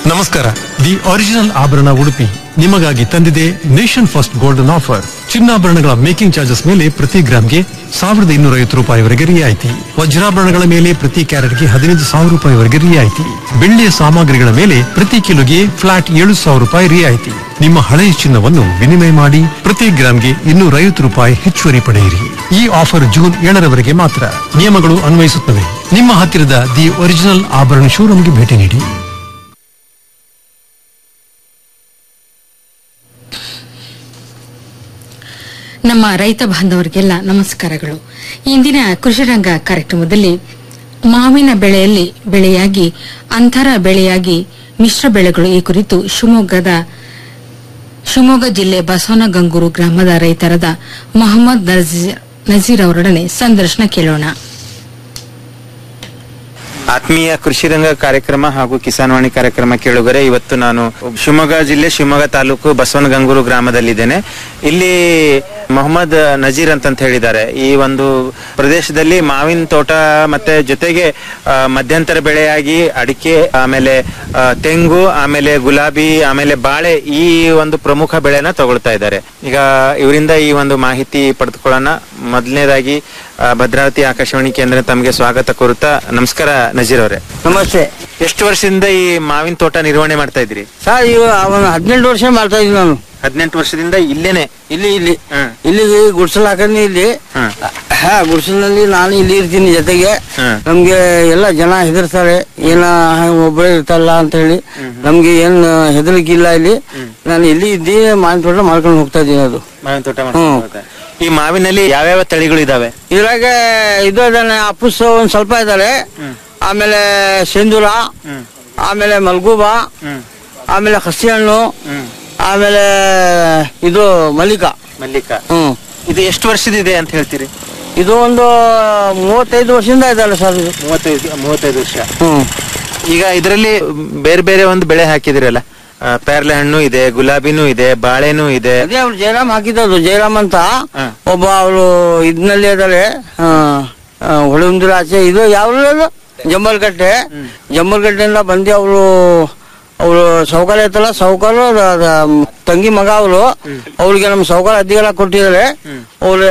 ನಮಸ್ಕಾರ the original ಆಭರಣ ಉಡುಪಿ ನಿಮಗಾಗಿ ತಂದಿದೆ ನೇಷನ್ ಫಸ್ಟ್ ಗೋಲ್ಡನ್ ಆಫರ್ ಚಿನ್ನಾಭರಣಗಳ ಮೇಕಿಂಗ್ ಚಾರ್ಜಸ್ ಮೇಲೆ ಪ್ರತಿ ಗ್ರಾಮ್ಗೆ ಸಾವಿರದ ಇನ್ನೂರ ಐವತ್ತು ರೂಪಾಯಿವರೆಗೆ ರಿಯಾಯಿತಿ ವಜ್ರಾಭರಣಗಳ ಮೇಲೆ ಪ್ರತಿ ಕ್ಯಾರೆಟ್ಗೆ ಹದಿನೈದು ಸಾವಿರ ರೂಪಾಯಿವರೆಗೆ ರಿಯಾಯಿತಿ ಬೆಳ್ಳಿಯ ಸಾಮಗ್ರಿಗಳ ಮೇಲೆ ಪ್ರತಿ ಕಿಲೋಗೆ ಫ್ಲಾಟ್ ಏಳು ಸಾವಿರ ರೂಪಾಯಿ ರಿಯಾಯಿತಿ ನಿಮ್ಮ ಹಳೆಯ ಚಿನ್ನವನ್ನು ವಿನಿಮಯ ಮಾಡಿ ಪ್ರತಿ ಗ್ರಾಮ್ಗೆ ಇನ್ನೂರ ಐವತ್ತು ರೂಪಾಯಿ ಹೆಚ್ಚುವರಿ ಪಡೆಯಿರಿ ಈ ಆಫರ್ ಜೂನ್ ಏಳರವರೆಗೆ ಮಾತ್ರ ನಿಯಮಗಳು ಅನ್ವಯಿಸುತ್ತವೆ ನಿಮ್ಮ ಹತ್ತಿರದ ದಿ ಒರಿಜಿನಲ್ ಆಭರಣ ಶೋರೂಮ್ಗೆ ಭೇಟಿ ನೀಡಿ ನಮ್ಮ ರೈತ ಬಾಂಧವರಿಗೆಲ್ಲ ನಮಸ್ಕಾರಗಳು ಇಂದಿನ ಕೃಷಿರಂಗ ಕಾರ್ಯಕ್ರಮದಲ್ಲಿ ಮಾವಿನ ಬೆಳೆಯಲ್ಲಿ ಬೆಳೆಯಾಗಿ ಅಂತರ ಬೆಳೆಯಾಗಿ ಮಿಶ್ರ ಬೆಳೆಗಳು ಈ ಕುರಿತು ಶಿವಮೊಗ್ಗದ ಶಿವಮೊಗ್ಗ ಜಿಲ್ಲೆ ಬಸವನಗಂಗೂರು ಗ್ರಾಮದ ರೈತರಾದ ಮೊಹಮ್ಮದ್ ನಜೀರ್ ನಜೀರ್ ಅವರೊಡನೆ ಸಂದರ್ಶನ ಕೇಳೋಣ ಆತ್ಮೀಯ ಕೃಷಿ ರಂಗ ಕಾರ್ಯಕ್ರಮ ಹಾಗೂ ಕಿಸಾನ್ವಾಣಿ ಕಾರ್ಯಕ್ರಮ ಕೇಳುಗರೆ ಇವತ್ತು ನಾನು ಶಿವಮೊಗ್ಗ ಜಿಲ್ಲೆ ಶಿವಮೊಗ್ಗ ತಾಲೂಕು ಬಸವನಗಂಗೂರು ಗ್ರಾಮದಲ್ಲಿದ್ದೇನೆ ಇಲ್ಲಿ ಮೊಹಮ್ಮದ್ ನಜೀರ್ ಅಂತಂತ ಹೇಳಿದ್ದಾರೆ ಈ ಒಂದು ಪ್ರದೇಶದಲ್ಲಿ ಮಾವಿನ ತೋಟ ಮತ್ತೆ ಜೊತೆಗೆ ಆ, ಮಧ್ಯಂತರ ಬೆಳೆಯಾಗಿ ಅಡಿಕೆ ಆಮೇಲೆ ಆ, ತೆಂಗು ಆಮೇಲೆ ಗುಲಾಬಿ ಆಮೇಲೆ ಬಾಳೆ ಈ ಒಂದು ಪ್ರಮುಖ ಬೆಳೆನ ತಗೊಳ್ತಾ ಇದ್ದಾರೆ ಈಗ ಇವರಿಂದ ಈ ಒಂದು ಮಾಹಿತಿ ಪಡೆದುಕೊಳ್ಳೋಣ ಮೊದಲನೇದಾಗಿ ಆ, ಭದ್ರಾವತಿ ಆಕಾಶವಾಣಿ ಕೇಂದ್ರ ತಮಗೆ ಸ್ವಾಗತ ಕೋರುತ್ತಾ ನಮಸ್ಕಾರ ನಜೀರ್ ಅವರೇ ನಮಸ್ತೆ ಎಷ್ಟು ವರ್ಷದಿಂದ ಈ ಮಾವಿನ ತೋಟ ನಿರ್ವಹಣೆ ಮಾಡ್ತಾ ಇದ್ರಿ ಸರ್ ಈಗ ಅವನು ಹದಿನೆಂಟು ವರ್ಷ ಮಾಡ್ತಾ ಇದ್ದೀನಿ ನಾನು ಹದಿನೆಂಟು ವರ್ಷದಿಂದ ಇಲ್ಲೇನೆ ಇಲ್ಲಿ ಇಲ್ಲಿ ಹ್ಮ್. ಇಲ್ಲಿ ಗುಡ್ಸಲ್ ಹಾಕಂಡಿ ಇಲ್ಲಿ ಹ್ಮ್. ಹಾ ಗುಡ್ಸಲ್ನಲ್ಲಿ ನಾನು ಇಲ್ಲಿ ಇರ್ತೀನಿ ಜೊತೆಗೆ ಹ್ಮ್. ನಮ್ಗೆ ಎಲ್ಲ ಜನ ಹೆದರ್ತಾರೆ ಏನ ಒಬ್ಬರೇ ಇರ್ತಲ್ಲ ಅಂತ ಹೇಳಿ ನಮ್ಗೆ ಏನ್ ಹೆದರಿಕೆ ಇಲ್ಲ ಇಲ್ಲಿ ನಾನು ಇಲ್ಲಿ ಇದ್ದಿ ಮಾವಿನ ತೋಟ ಮಾಡ್ಕೊಂಡು ಹೋಗ್ತಾ ಇದ್ದೀನಿ ಅದು ಮಾವಿನ ತೋಟ ಹ್ಮ್. ಮಾಡ್ಕೊಂಡು ಹೋಗ್ತಾ. ಈ ಮಾವಿನಲ್ಲಿ ಯಾವ್ಯಾವ ತಳಿಗಳು ಇದಾವೆ ಇದ್ರಾಗ ಇದು ಇದಾನೆ ಅಪ್ಪುಸ್ ಒಂದ್ ಸ್ವಲ್ಪ ಇದಾರೆ ಆಮೇಲೆ ಸಿಂಧೂರ ಆಮೇಲೆ ಮಲ್ಗೂಬ ಹ್ಮ್. ಆಮೇಲೆ ಹಸಿ ಹಣ್ಣು ಹ್ಮ್. ಆಮೇಲೆ ಇದು ಮಲ್ಲಿಕ ಮಲ್ಲಿಕ ಹ್ಮ್ ಇದು ಎಷ್ಟು ವರ್ಷದಿದೆ ಅಂತ ಹೇಳ್ತೀರಿ ಇದು ಒಂದು ಮೂವತ್ತೈದು ವರ್ಷದಿಂದ ಇದಲ್ಲ ಸರ್ ಇದು ಮೂವತ್ತೈದು ಮೂವತ್ತೈದು ವರ್ಷ ಹ್ಮ್ ಈಗ ಇದರಲ್ಲಿ ಬೇರೆ ಬೇರೆ ಒಂದು ಬೆಳೆ ಹಾಕಿದಿರಲ್ಲ ಆ, ಪೇರ್ಲೆ ಹಣ್ಣು ಇದೆ ಗುಲಾಬಿನೂ ಇದೆ ಬಾಳೆನೂ ಇದೆ ಅದೇ ಅವ್ರು ಜಯರಾಮ್ ಹಾಕಿದ್ದು ಜಯರಾಮ್ ಅಂತ ಹ. ಒಬ್ಬ ಅವಳು ಇದ್ನಲ್ಲಿ ಇದಾರೆ ಹೊಳಂದ್ರ ಆಚೆ ಇದು ಯಾವ ಜಂಬಲ್ಕಟ್ಟೆ ಜಂಬಲ್ಕಟ್ಟೆಯಿಂದ ಬಂದು ಅವರು ಅವಳು ಸೌಕರ್ಯ ಐತಲ್ಲ ಸೌಕರ್ಯ ತಂಗಿ ಮಗ ಅವಳು ಅವಳಿಗೆ ನಮ್ಮ ಸೌಕರ್ಯ ಅದ್ದಿಗೆಲ್ಲ ಕೊಟ್ಟಿದ್ದಾರೆ ಅವ್ರು